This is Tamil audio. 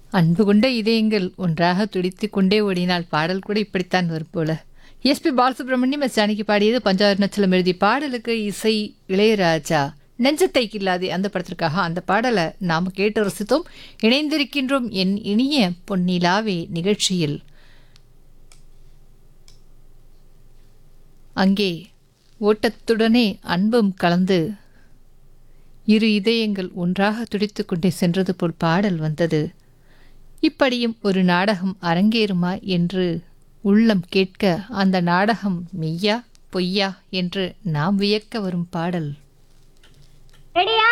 அன்பு கொண்ட இதயங்கள் ஒன்றாக துடித்துக் கொண்டே ஓடினால் பாடல் கூட இப்படித்தான் வரும் போல எஸ்பி பாலசுப்ரமணியம் எஸ் ஜானகி பாடியது பஞ்சாவர் நச்சலம் எழுதி பாடலுக்கு இசை இளையராஜா நெஞ்சத்தை கில்லாதே அந்த படத்திற்காக அந்த பாடலை நாம் கேட்டு ரசித்தோம் இணைந்திருக்கின்றோம் என் இனிய பொன்னிலாவே நிகழ்ச்சியில் அங்கே ஓட்டத்துடனே அன்பும் கலந்து இரு இதயங்கள் ஒன்றாக துடித்துக் கொண்டே சென்றது போல் பாடல் வந்தது இப்படியும் ஒரு நாடகம் அரங்கேறுமா என்று உள்ளம் கேட்க அந்த நாடகம் மெய்யா பொய்யா என்று நாம் வியக்க வரும் பாடல் ரெடியா